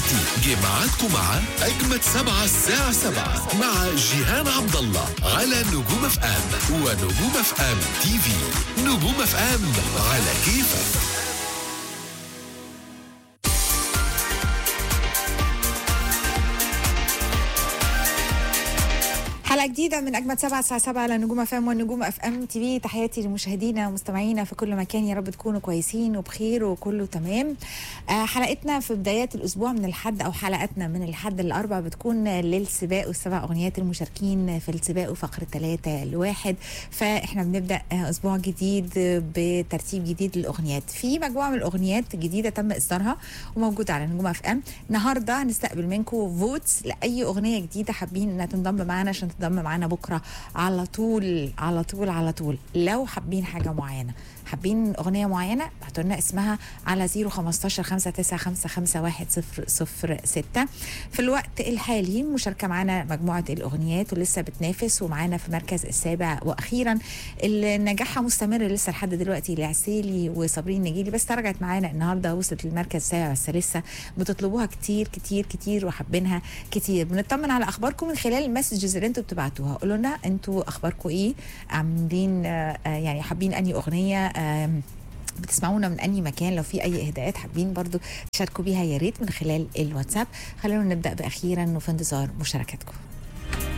دلوقتي جه ميعادكم مع أجمد سبعة الساعة سبعة مع جيهان عبد الله على نجوم اف ام ونجوم اف ام تي في نجوم اف ام على كيفك حلقة جديدة من أجمد سبعة الساعة سبعة على نجوم اف ام والنجوم اف ام تي في تحياتي لمشاهدينا ومستمعينا في كل مكان يا رب تكونوا كويسين وبخير وكله تمام آه حلقتنا في بدايات الأسبوع من الحد أو حلقاتنا من الحد الأربع بتكون للسباق والسبع أغنيات المشاركين في السباق وفقرة ثلاثة لواحد فإحنا بنبدأ آه، أسبوع جديد بترتيب جديد للأغنيات في مجموعة من الأغنيات جديدة تم إصدارها وموجودة على نجوم اف ام النهاردة هنستقبل منكم فوتس لأي أغنية جديدة حابين إنها تنضم معانا عشان تنضم معانا بكرة على طول على طول على طول لو حابين حاجة معينة حابين أغنية معينة ابعتوا لنا اسمها على 015 5955 ستة في الوقت الحالي مشاركة معانا مجموعة الأغنيات ولسه بتنافس ومعانا في المركز السابع وأخيرا اللي نجاحها مستمر لسه لحد دلوقتي لعسيلي وصابرين نجيلي بس تراجعت معانا النهارده وصلت للمركز السابع بس لسه بتطلبوها كتير كتير كتير وحابينها كتير بنطمن على اخباركم من خلال المسجز اللي انتوا بتبعتوها قولوا لنا انتوا اخباركم ايه عاملين آه، آه، يعني حابين انهي اغنيه آم، بتسمعونا من أي مكان لو في أي إهداءات حابين برضو تشاركوا بيها يا ريت من خلال الواتساب خلونا نبدأ بأخيرا وفي انتظار مشاركاتكم